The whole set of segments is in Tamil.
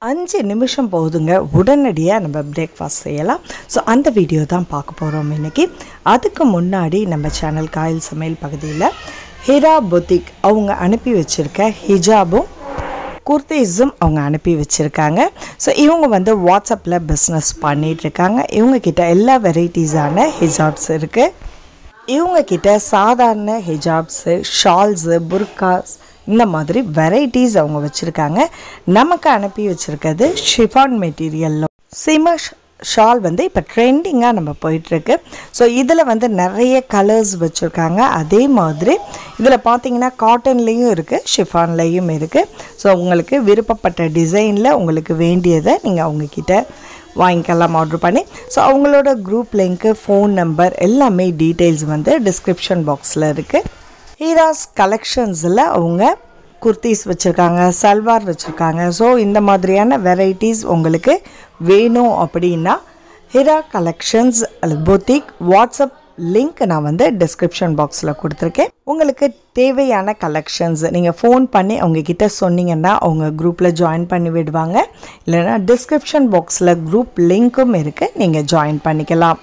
அஞ்சு நிமிஷம் போதுங்க உடனடியாக நம்ம பிரேக்ஃபாஸ்ட் செய்யலாம் ஸோ அந்த வீடியோ தான் பார்க்க போகிறோம் இன்றைக்கி அதுக்கு முன்னாடி நம்ம சேனல் காயல் சமையல் பகுதியில் ஹிரா பொத்திக் அவங்க அனுப்பி வச்சுருக்க ஹிஜாபும் குர்தீஸும் அவங்க அனுப்பி வச்சுருக்காங்க ஸோ இவங்க வந்து வாட்ஸ்அப்பில் பிஸ்னஸ் பண்ணிகிட்ருக்காங்க இவங்கக்கிட்ட எல்லா வெரைட்டிஸான ஹிஜாப்ஸ் இருக்குது இவங்கக்கிட்ட சாதாரண ஹிஜாப்ஸு ஷால்ஸு புர்காஸ் இந்த மாதிரி வெரைட்டிஸ் அவங்க வச்சுருக்காங்க நமக்கு அனுப்பி வச்சுருக்கிறது ஷிஃபான் மெட்டீரியலில் சிம ஷால் வந்து இப்போ ட்ரெண்டிங்காக நம்ம போயிட்டுருக்கு ஸோ இதில் வந்து நிறைய கலர்ஸ் வச்சுருக்காங்க அதே மாதிரி இதில் பார்த்தீங்கன்னா காட்டன்லேயும் இருக்குது ஷிஃபான்லேயும் இருக்குது ஸோ உங்களுக்கு விருப்பப்பட்ட டிசைனில் உங்களுக்கு வேண்டியதை நீங்கள் அவங்கக்கிட்ட வாங்கிக்கலாம் ஆர்டர் பண்ணி ஸோ அவங்களோட குரூப் லிங்க்கு ஃபோன் நம்பர் எல்லாமே டீட்டெயில்ஸ் வந்து டிஸ்கிரிப்ஷன் பாக்ஸில் இருக்குது ஹீராஸ் கலெக்ஷன்ஸில் அவங்க குர்த்திஸ் வச்சுருக்காங்க சல்வார் வச்சுருக்காங்க ஸோ இந்த மாதிரியான வெரைட்டிஸ் உங்களுக்கு வேணும் அப்படின்னா ஹீரா கலெக்ஷன்ஸ் அல்லது பொத்திக் வாட்ஸ்அப் லிங்க் நான் வந்து டிஸ்கிரிப்ஷன் பாக்ஸில் கொடுத்துருக்கேன் உங்களுக்கு தேவையான கலெக்ஷன்ஸ் நீங்கள் ஃபோன் பண்ணி அவங்கக்கிட்ட சொன்னீங்கன்னா அவங்க குரூப்பில் ஜாயின் பண்ணி விடுவாங்க இல்லைன்னா டிஸ்கிரிப்ஷன் பாக்ஸில் குரூப் லிங்க்கும் இருக்குது நீங்கள் ஜாயின் பண்ணிக்கலாம்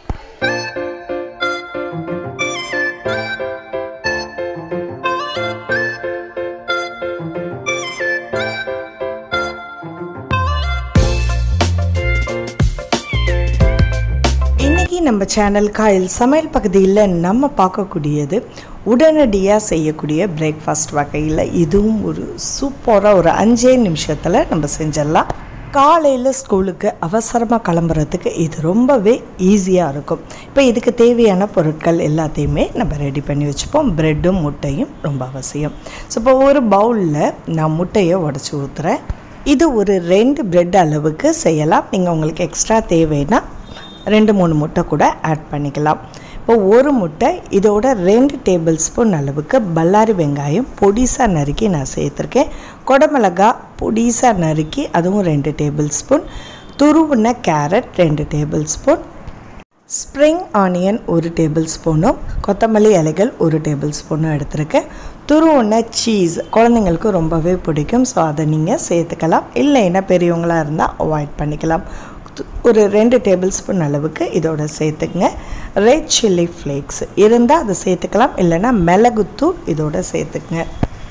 இன்றைக்கி நம்ம சேனல் காயில் சமையல் பகுதியில் நம்ம பார்க்கக்கூடியது உடனடியாக செய்யக்கூடிய பிரேக்ஃபாஸ்ட் வகையில் இதுவும் ஒரு சூப்பராக ஒரு அஞ்சே நிமிஷத்தில் நம்ம செஞ்சிடலாம் காலையில் ஸ்கூலுக்கு அவசரமாக கிளம்புறதுக்கு இது ரொம்பவே ஈஸியாக இருக்கும் இப்போ இதுக்கு தேவையான பொருட்கள் எல்லாத்தையுமே நம்ம ரெடி பண்ணி வச்சுப்போம் ப்ரெட்டும் முட்டையும் ரொம்ப அவசியம் ஸோ இப்போ ஒரு பவுலில் நான் முட்டையை உடச்சி ஊற்றுறேன் இது ஒரு ரெண்டு பிரெட் அளவுக்கு செய்யலாம் நீங்கள் உங்களுக்கு எக்ஸ்ட்ரா தேவைன்னா ரெண்டு மூணு முட்டை கூட ஆட் பண்ணிக்கலாம் இப்போ ஒரு முட்டை இதோட ரெண்டு டேபிள் ஸ்பூன் அளவுக்கு பல்லாரி வெங்காயம் பொடிசாக நறுக்கி நான் சேர்த்துருக்கேன் குடமிளகா பொடிசாக நறுக்கி அதுவும் ரெண்டு டேபிள் ஸ்பூன் துருவுன கேரட் ரெண்டு டேபிள் ஸ்பூன் ஸ்ப்ரிங் ஆனியன் ஒரு டேபிள் ஸ்பூனும் கொத்தமல்லி இலைகள் ஒரு டேபிள் ஸ்பூனும் எடுத்திருக்கேன் துருவுன சீஸ் குழந்தைங்களுக்கு ரொம்பவே பிடிக்கும் ஸோ அதை நீங்கள் சேர்த்துக்கலாம் இல்லைன்னா பெரியவங்களாக இருந்தால் அவாய்ட் பண்ணிக்கலாம் ஒரு ரெண்டு டேபிள் ஸ்பூன் அளவுக்கு இதோட சேர்த்துக்குங்க ரெட் சில்லி ஃப்ளேக்ஸ் இருந்தால் அதை சேர்த்துக்கலாம் இல்லைன்னா மிளகுத்தூள் இதோட சேர்த்துக்குங்க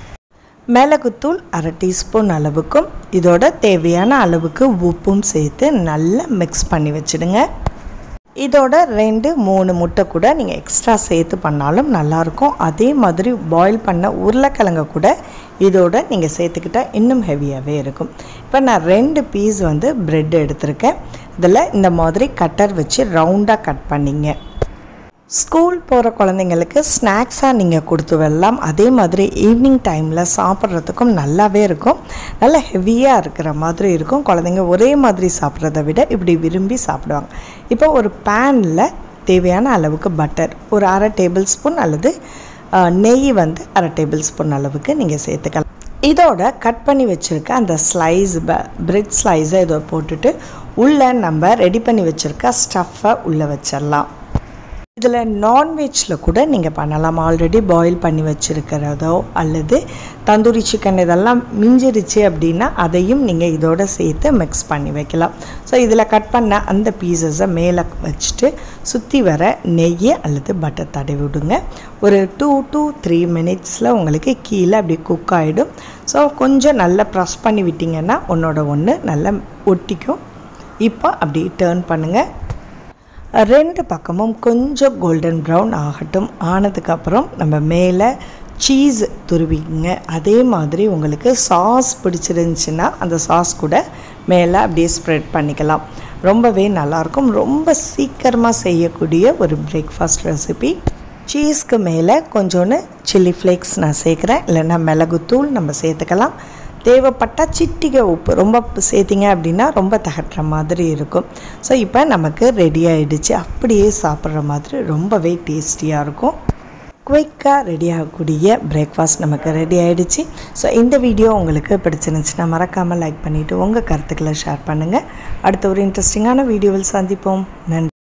மிளகுத்தூள் அரை டீஸ்பூன் அளவுக்கும் இதோட தேவையான அளவுக்கு உப்பும் சேர்த்து நல்லா மிக்ஸ் பண்ணி வச்சுடுங்க இதோட ரெண்டு மூணு முட்டை கூட நீங்கள் எக்ஸ்ட்ரா சேர்த்து பண்ணாலும் நல்லாயிருக்கும் அதே மாதிரி பாயில் பண்ண உருளைக்கிழங்க கூட இதோட நீங்கள் சேர்த்துக்கிட்டால் இன்னும் ஹெவியாகவே இருக்கும் இப்போ நான் ரெண்டு பீஸ் வந்து ப்ரெட் எடுத்திருக்கேன் இதில் இந்த மாதிரி கட்டர் வச்சு ரவுண்டாக கட் பண்ணிங்க ஸ்கூல் போகிற குழந்தைங்களுக்கு ஸ்நாக்ஸாக நீங்கள் கொடுத்து விடலாம் அதே மாதிரி ஈவினிங் டைமில் சாப்பிட்றதுக்கும் நல்லாவே இருக்கும் நல்லா ஹெவியாக இருக்கிற மாதிரி இருக்கும் குழந்தைங்க ஒரே மாதிரி சாப்பிட்றத விட இப்படி விரும்பி சாப்பிடுவாங்க இப்போ ஒரு பேனில் தேவையான அளவுக்கு பட்டர் ஒரு அரை டேபிள் ஸ்பூன் அல்லது நெய் வந்து அரை டேபிள் ஸ்பூன் அளவுக்கு நீங்கள் சேர்த்துக்கலாம் இதோட கட் பண்ணி வச்சுருக்க அந்த ஸ்லைஸ் ப பிரெட் ஸ்லைஸை இதை போட்டுட்டு உள்ளே நம்ம ரெடி பண்ணி வச்சுருக்க ஸ்டஃப்பை உள்ளே வச்சிடலாம் இதில் நான்வெஜ்ஜில் கூட நீங்கள் பண்ணலாம் ஆல்ரெடி பாயில் பண்ணி வச்சுருக்கிறதோ அல்லது தந்தூரி சிக்கன் இதெல்லாம் மிஞ்சிருச்சு அப்படின்னா அதையும் நீங்கள் இதோட சேர்த்து மிக்ஸ் பண்ணி வைக்கலாம் ஸோ இதில் கட் பண்ண அந்த பீசஸை மேலே வச்சுட்டு சுற்றி வர நெய் அல்லது பட்டர் தடவி விடுங்க ஒரு டூ டு த்ரீ மினிட்ஸில் உங்களுக்கு கீழே அப்படி குக் ஆகிடும் ஸோ கொஞ்சம் நல்லா ப்ரெஸ் பண்ணி விட்டிங்கன்னா ஒன்றோட ஒன்று நல்லா ஒட்டிக்கும் இப்போ அப்படி டேர்ன் பண்ணுங்கள் ரெண்டு பக்கமும் கொஞ்சம் கோல்டன் ப்ரௌன் ஆகட்டும் ஆனதுக்கப்புறம் நம்ம மேலே சீஸ் துருவிங்க அதே மாதிரி உங்களுக்கு சாஸ் பிடிச்சிருந்துச்சின்னா அந்த சாஸ் கூட மேலே அப்படியே ஸ்ப்ரெட் பண்ணிக்கலாம் ரொம்பவே நல்லாயிருக்கும் ரொம்ப சீக்கிரமாக செய்யக்கூடிய ஒரு பிரேக்ஃபாஸ்ட் ரெசிபி சீஸ்க்கு மேலே கொஞ்சோன்னு சில்லி ஃப்ளேக்ஸ் நான் சேர்க்குறேன் இல்லைன்னா மிளகுத்தூள் நம்ம சேர்த்துக்கலாம் தேவைப்பட்டால் சிட்டிகை உப்பு ரொம்ப சேர்த்திங்க அப்படின்னா ரொம்ப தகட்டுற மாதிரி இருக்கும் ஸோ இப்போ நமக்கு ரெடி ஆகிடுச்சு அப்படியே சாப்பிட்ற மாதிரி ரொம்பவே டேஸ்டியாக இருக்கும் குயிக்காக ரெடி ஆகக்கூடிய பிரேக்ஃபாஸ்ட் நமக்கு ரெடி ஆகிடுச்சு ஸோ இந்த வீடியோ உங்களுக்கு பிடிச்சிருந்துச்சுன்னா மறக்காமல் லைக் பண்ணிவிட்டு உங்கள் கருத்துக்களை ஷேர் பண்ணுங்கள் அடுத்த ஒரு இன்ட்ரெஸ்டிங்கான வீடியோவில் சந்திப்போம் நன்றி